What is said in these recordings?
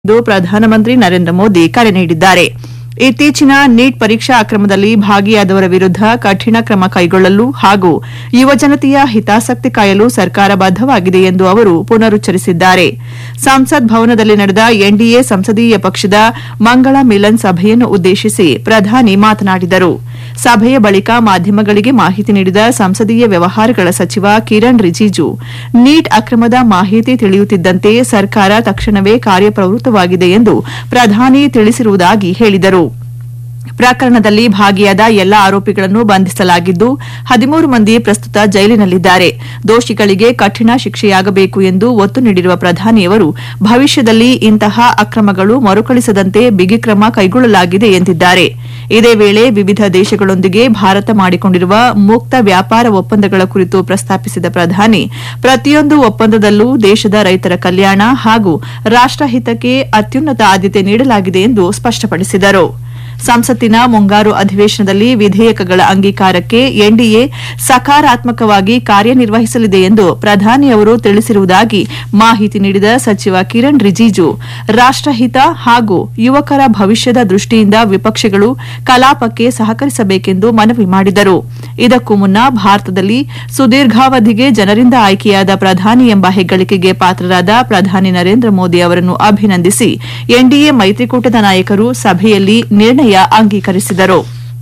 ಎಂದು ಪ್ರಧಾನಮಂತ್ರಿ ನರೇಂದ್ರ ಮೋದಿ ಕರೆ ನೀಡಿದ್ದಾರೆ ಇತ್ತೀಚಿನ ನೀಟ್ ಪರೀಕ್ಷಾ ಅಕ್ರಮದಲ್ಲಿ ಭಾಗಿಯಾದವರ ವಿರುದ್ಧ ಕಠಿಣ ಕ್ರಮ ಕೈಗೊಳ್ಳಲು ಹಾಗೂ ಯುವಜನತೆಯ ಹಿತಾಸಕ್ತಿ ಕಾಯಲು ಸರ್ಕಾರ ಬದ್ದವಾಗಿದೆ ಎಂದು ಅವರು ಪುನರುಚ್ಚರಿಸಿದ್ದಾರೆ ಸಂಸತ್ ಭವನದಲ್ಲಿ ನಡೆದ ಎನ್ಡಿಎ ಸಂಸದೀಯ ಪಕ್ಷದ ಮಂಗಳ ಮಿಲನ್ ಸಭೆಯನ್ನು ಉದ್ದೇಶಿಸಿ ಪ್ರಧಾನಿ ಮಾತನಾಡಿದರು ಸಭೆಯ ಬಳಿಕ ಮಾಧ್ಯಮಗಳಿಗೆ ಮಾಹಿತಿ ನೀಡಿದ ಸಂಸದೀಯ ವ್ಯವಹಾರಗಳ ಸಚಿವ ಕಿರಣ್ ರಿಜಿಜು ನೀಟ್ ಅಕ್ರಮದ ಮಾಹಿತಿ ತಿಳಿಯುತ್ತಿದ್ದಂತೆ ಸರ್ಕಾರ ತಕ್ಷಣವೇ ಕಾರ್ಯಪ್ರವೃತ್ತವಾಗಿದೆ ಎಂದು ಪ್ರಧಾನಿ ತಿಳಿಸಿರುವುದಾಗಿ ಹೇಳಿದರು ಪ್ರಕರಣದಲ್ಲಿ ಭಾಗಿಯಾದ ಎಲ್ಲ ಆರೋಪಿಗಳನ್ನು ಬಂಧಿಸಲಾಗಿದ್ದು ಹದಿಮೂರು ಮಂದಿ ಪ್ರಸ್ತುತ ಜೈಲಿನಲ್ಲಿದ್ದಾರೆ ದೋಷಿಗಳಿಗೆ ಕಠಿಣ ಶಿಕ್ಷೆಯಾಗಬೇಕು ಎಂದು ಒತ್ತು ನೀಡಿರುವ ಪ್ರಧಾನಿಯವರು ಭವಿಷ್ಯದಲ್ಲಿ ಇಂತಹ ಅಕ್ರಮಗಳು ಮರುಕಳಿಸದಂತೆ ಬಿಗಿ ಕ್ರಮ ಕೈಗೊಳ್ಳಲಾಗಿದೆ ಎಂದಿದ್ದಾರೆ ಇದೇ ವೇಳೆ ವಿವಿಧ ದೇಶಗಳೊಂದಿಗೆ ಭಾರತ ಮಾಡಿಕೊಂಡಿರುವ ಮುಕ್ತ ವ್ಯಾಪಾರ ಒಪ್ಪಂದಗಳ ಕುರಿತು ಪ್ರಸ್ತಾಪಿಸಿದ ಪ್ರಧಾನಿ ಪ್ರತಿಯೊಂದು ಒಪ್ಪಂದದಲ್ಲೂ ದೇಶದ ರೈತರ ಕಲ್ಯಾಣ ಹಾಗೂ ರಾಷ್ಟಹಿತಕ್ಕೆ ಅತ್ಯುನ್ನತ ಆದ್ಯತೆ ನೀಡಲಾಗಿದೆ ಎಂದು ಸ್ಪಷ್ಟಪಡಿಸಿದರು ಸಂಸತ್ತಿನ ಮುಂಗಾರು ಅಧಿವೇಶನದಲ್ಲಿ ವಿಧೇಯಕಗಳ ಅಂಗೀಕಾರಕ್ಕೆ ಎನ್ಡಿಎ ಸಕಾರಾತ್ಮಕವಾಗಿ ಕಾರ್ಯನಿರ್ವಹಿಸಲಿದೆ ಎಂದು ಪ್ರಧಾನಿಯವರು ತಿಳಿಸಿರುವುದಾಗಿ ಮಾಹಿತಿ ನೀಡಿದ ಸಚಿವ ಕಿರಣ್ ರಿಜಿಜು ರಾಷ್ಟಹಿತ ಹಾಗೂ ಯುವಕರ ಭವಿಷ್ಯದ ದೃಷ್ಟಿಯಿಂದ ವಿಪಕ್ಷಗಳು ಕಲಾಪಕ್ಕೆ ಸಹಕರಿಸಬೇಕೆಂದು ಮನವಿ ಮಾಡಿದರು ಇದಕ್ಕೂ ಮುನ್ನ ಭಾರತದಲ್ಲಿ ಸುದೀರ್ಘಾವಧಿಗೆ ಜನರಿಂದ ಆಯ್ಕೆಯಾದ ಪ್ರಧಾನಿ ಎಂಬ ಹೆಗ್ಗಳಿಕೆಗೆ ಪಾತ್ರರಾದ ಪ್ರಧಾನಿ ನರೇಂದ್ರ ಮೋದಿ ಅವರನ್ನು ಅಭಿನಂದಿಸಿ ಎನ್ಡಿಎ ಮೈತ್ರಿಕೂಟದ ನಾಯಕರು ಸಭೆಯಲ್ಲಿ ನಿರ್ಣಯ ಅಂಗೀಕರಿಸಿದರು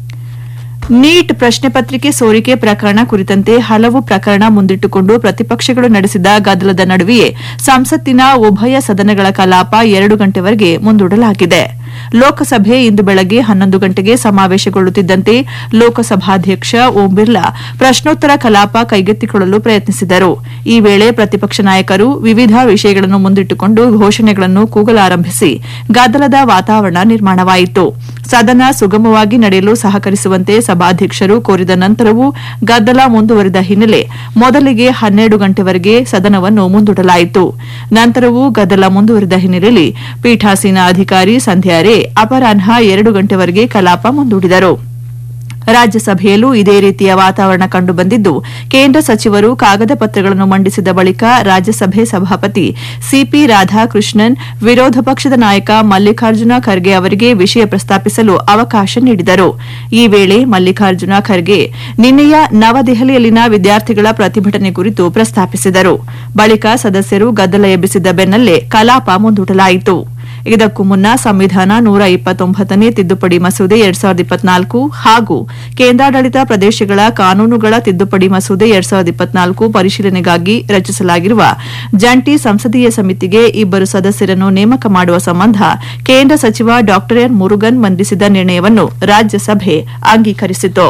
ನೀಟ್ ಪ್ರಶ್ನೆ ಪತ್ರಿಕೆ ಸೋರಿಕೆ ಪ್ರಕರಣ ಕುರಿತಂತೆ ಹಲವು ಪ್ರಕರಣ ಮುಂದಿಟ್ಟುಕೊಂಡು ಪ್ರತಿಪಕ್ಷಗಳು ನಡೆಸಿದ ಗದ್ದಲದ ನಡುವೆಯೇ ಸಂಸತ್ತಿನ ಉಭಯ ಸದನಗಳ ಕಲಾಪ ಎರಡು ಗಂಟೆವರೆಗೆ ಮುಂದೂಡಲಾಗಿದೆ ಲೋಕಸಭೆ ಇಂದು ಬೆಳಗ್ಗೆ ಹನ್ನೊಂದು ಗಂಟೆಗೆ ಸಮಾವೇಶಗೊಳ್ಳುತ್ತಿದ್ದಂತೆ ಲೋಕಸಭಾಧ್ಯಕ್ಷ ಓಂ ಬಿರ್ಲಾ ಪ್ರಶ್ನೋತ್ತರ ಕಲಾಪ ಕೈಗೆತ್ತಿಕೊಳ್ಳಲು ಪ್ರಯತ್ನಿಸಿದರು ಈ ವೇಳೆ ಪ್ರತಿಪಕ್ಷ ನಾಯಕರು ವಿವಿಧ ವಿಷಯಗಳನ್ನು ಮುಂದಿಟ್ಟುಕೊಂಡು ಘೋಷಣೆಗಳನ್ನು ಕೂಗಲಾರಂಭಿಸಿ ಗದ್ದಲದ ವಾತಾವರಣ ನಿರ್ಮಾಣವಾಯಿತು ಸದನ ಸುಗಮವಾಗಿ ನಡೆಯಲು ಸಹಕರಿಸುವಂತೆ ಸಭಾಧ್ಯಕ್ಷರು ಕೋರಿದ ನಂತರವೂ ಗದ್ದಲ ಮುಂದುವರಿದ ಹಿನ್ನೆಲೆ ಮೊದಲಿಗೆ ಹನ್ನೆರಡು ಗಂಟೆವರೆಗೆ ಸದನವನ್ನು ಮುಂದೂಡಲಾಯಿತು ನಂತರವೂ ಗದ್ದಲ ಮುಂದುವರಿದ ಹಿನ್ನೆಲೆಯಲ್ಲಿ ಪೀಠಾಸೀನ ಅಧಿಕಾರಿ ಸಂಧ್ಯಾ ರೇ ಅಪರಾಹ್ನ ಎರಡು ಗಂಟೆವರೆಗೆ ಕಲಾಪ ಮುಂದೂಡಿದರು ರಾಜ್ಯಸಭೆಯಲ್ಲೂ ಇದೇ ರೀತಿಯ ವಾತಾವರಣ ಕಂಡುಬಂದಿದ್ದು ಕೇಂದ್ರ ಸಚಿವರು ಕಾಗದ ಪತ್ರಗಳನ್ನು ಮಂಡಿಸಿದ ಬಳಿಕ ರಾಜ್ಯಸಭೆ ಸಭಾಪತಿ ಸಿಪಿ ರಾಧಾಕೃಷ್ಣನ್ ವಿರೋಧ ಪಕ್ಷದ ನಾಯಕ ಮಲ್ಲಿಕಾರ್ಜುನ ಖರ್ಗೆ ಅವರಿಗೆ ವಿಷಯ ಪ್ರಸ್ತಾಪಿಸಲು ಅವಕಾಶ ನೀಡಿದರು ಈ ವೇಳೆ ಮಲ್ಲಿಕಾರ್ಜುನ ಖರ್ಗೆ ನಿನ್ನೆಯ ನವದೆಹಲಿಯಲ್ಲಿನ ವಿದ್ಯಾರ್ಥಿಗಳ ಪ್ರತಿಭಟನೆ ಕುರಿತು ಪ್ರಸ್ತಾಪಿಸಿದರು ಬಳಿಕ ಸದಸ್ಯರು ಗದ್ದಲ ಎಬ್ಬಿಸಿದ ಬೆನ್ನಲ್ಲೇ ಕಲಾಪ ಮುಂದೂಡಲಾಯಿತು ಇದಕ್ಕೂ ಮುನ್ನ ಸಂವಿಧಾನ ನೂರ ಇಪ್ಪತ್ತೊಂಬತ್ತನೇ ತಿದ್ದುಪಡಿ ಮಸೂದೆ ಎರಡ್ ಸಾವಿರದ ಇಪ್ಪತ್ನಾಲ್ಕು ಹಾಗೂ ಕೇಂದ್ರಾಡಳಿತ ಪ್ರದೇಶಗಳ ಕಾನೂನುಗಳ ತಿದ್ದುಪಡಿ ಮಸೂದೆ ಎರಡ್ ಸಾವಿರದ ಇಪ್ಪತ್ನಾಲ್ಕು ಪರಿಶೀಲನೆಗಾಗಿ ರಚಿಸಲಾಗಿರುವ ಜಂಟಿ ಸಂಸದೀಯ ಸಮಿತಿಗೆ ಇಬ್ಬರು ಸದಸ್ಯರನ್ನು ನೇಮಕ ಮಾಡುವ ಸಂಬಂಧ ಕೇಂದ್ರ ಸಚಿವ ಡಾ ಎನ್ ಮುರುಗನ್ ಮಂಡಿಸಿದ ನಿರ್ಣಯವನ್ನು ರಾಜ್ಯಸಭೆ ಅಂಗೀಕರಿಸಿತು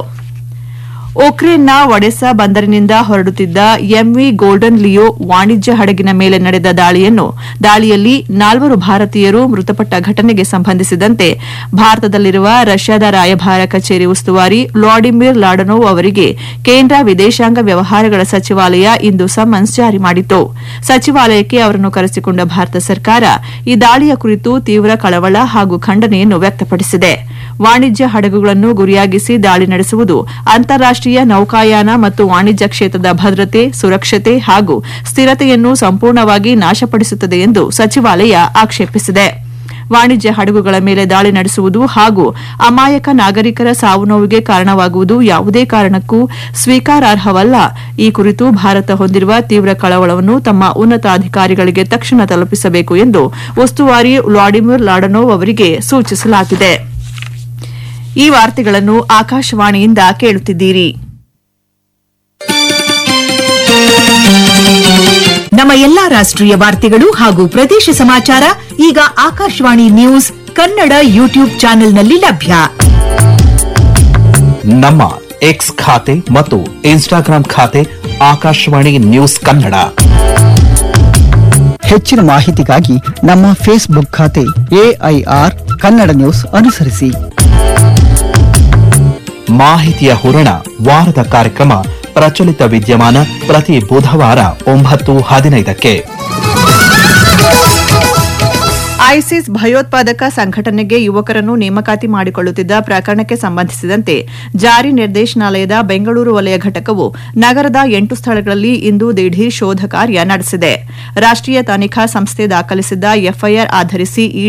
ಉಕ್ರೇನ್ನ ಒಡೆಸಾ ಬಂದರಿನಿಂದ ಹೊರಡುತ್ತಿದ್ದ ಎಂವಿ ಗೋಲ್ಡನ್ ಲಿಯೋ ವಾಣಿಜ್ಯ ಹಡಗಿನ ಮೇಲೆ ನಡೆದ ದಾಳಿಯನ್ನು ದಾಳಿಯಲ್ಲಿ ನಾಲ್ವರು ಭಾರತೀಯರು ಮೃತಪಟ್ಟ ಘಟನೆಗೆ ಸಂಬಂಧಿಸಿದಂತೆ ಭಾರತದಲ್ಲಿರುವ ರಷ್ಯಾದ ರಾಯಭಾರ ಕಚೇರಿ ಉಸ್ತುವಾರಿ ವ್ಲಾಡಿಮಿರ್ ಲಾಡನೋವ್ ಅವರಿಗೆ ಕೇಂದ್ರ ವಿದೇಶಾಂಗ ವ್ಯವಹಾರಗಳ ಸಚಿವಾಲಯ ಇಂದು ಸಮನ್ಸ್ ಜಾರಿ ಮಾಡಿತು ಸಚಿವಾಲಯಕ್ಕೆ ಅವರನ್ನು ಕರೆಸಿಕೊಂಡ ಭಾರತ ಸರ್ಕಾರ ಈ ದಾಳಿಯ ಕುರಿತು ತೀವ್ರ ಕಳವಳ ಹಾಗೂ ಖಂಡನೆಯನ್ನು ವ್ಯಕ್ತಪಡಿಸಿದೆ ವಾಣಿಜ್ಯ ಹಡಗುಗಳನ್ನು ಗುರಿಯಾಗಿಸಿ ದಾಳಿ ನಡೆಸುವುದು ಅಂತಾರಾಷ್ಟೀಯ ನೌಕಾಯಾನ ಮತ್ತು ವಾಣಿಜ್ಯ ಕ್ಷೇತ್ರದ ಭದ್ರತೆ ಸುರಕ್ಷತೆ ಹಾಗೂ ಸ್ಥಿರತೆಯನ್ನು ಸಂಪೂರ್ಣವಾಗಿ ನಾಶಪಡಿಸುತ್ತದೆ ಎಂದು ಸಚಿವಾಲಯ ಆಕ್ಷೇಪಿಸಿದೆ ವಾಣಿಜ್ಯ ಹಡಗುಗಳ ಮೇಲೆ ದಾಳಿ ನಡೆಸುವುದು ಹಾಗೂ ಅಮಾಯಕ ನಾಗರಿಕರ ಸಾವು ನೋವಿಗೆ ಕಾರಣವಾಗುವುದು ಯಾವುದೇ ಕಾರಣಕ್ಕೂ ಸ್ವೀಕಾರಾರ್ಹವಲ್ಲ ಈ ಕುರಿತು ಭಾರತ ಹೊಂದಿರುವ ತೀವ್ರ ಕಳವಳವನ್ನು ತಮ್ಮ ಉನ್ನತ ಅಧಿಕಾರಿಗಳಿಗೆ ತಕ್ಷಣ ತಲುಪಿಸಬೇಕು ಎಂದು ಉಸ್ತುವಾರಿ ವ್ಲಾಡಿಮಿರ್ ಲಾಡನೋವ್ ಅವರಿಗೆ ಸೂಚಿಸಲಾಗಿದೆ ಈ ವಾರ್ತೆಗಳನ್ನು ಆಕಾಶವಾಣಿಯಿಂದ ಕೇಳುತ್ತಿದ್ದೀರಿ ನಮ್ಮ ಎಲ್ಲಾ ರಾಷ್ಟ್ರೀಯ ವಾರ್ತೆಗಳು ಹಾಗೂ ಪ್ರದೇಶ ಸಮಾಚಾರ ಈಗ ಆಕಾಶವಾಣಿ ನ್ಯೂಸ್ ಕನ್ನಡ ಯೂಟ್ಯೂಬ್ ಚಾನೆಲ್ನಲ್ಲಿ ಲಭ್ಯ ನಮ್ಮ ಎಕ್ಸ್ ಖಾತೆ ಮತ್ತು ಇನ್ಸ್ಟಾಗ್ರಾಂ ಖಾತೆ ಆಕಾಶವಾಣಿ ನ್ಯೂಸ್ ಕನ್ನಡ ಹೆಚ್ಚಿನ ಮಾಹಿತಿಗಾಗಿ ನಮ್ಮ ಫೇಸ್ಬುಕ್ ಖಾತೆ ಎಐಆರ್ ಕನ್ನಡ ನ್ಯೂಸ್ ಅನುಸರಿಸಿ ಮಾಹಿತಿಯ ಹೂರಣ ವಾರದ ಕಾರ್ಯಕ್ರಮ ಪ್ರಚಲಿತ ವಿದ್ಯಮಾನ ಪ್ರತಿ ಬುಧವಾರ ಒಂಬತ್ತು ಹದಿನೈದಕ್ಕೆ ಐಸಿಸ್ ಭಯೋತ್ಪಾದಕ ಸಂಘಟನೆಗೆ ಯುವಕರನ್ನು ನೇಮಕಾತಿ ಮಾಡಿಕೊಳ್ಳುತ್ತಿದ್ದ ಪ್ರಕರಣಕ್ಕೆ ಸಂಬಂಧಿಸಿದಂತೆ ಜಾರಿ ನಿರ್ದೇಶನಾಲಯದ ಬೆಂಗಳೂರು ವಲಯ ಘಟಕವು ನಗರದ ಎಂಟು ಸ್ಥಳಗಳಲ್ಲಿ ಇಂದು ದಿಢೀರ್ ಶೋಧ ಕಾರ್ಯ ನಡೆಸಿದೆ ರಾಷ್ಟೀಯ ತನಿಖಾ ಸಂಸ್ಥೆ ದಾಖಲಿಸಿದ್ದ ಎಫ್ಐಆರ್ ಆಧರಿಸಿ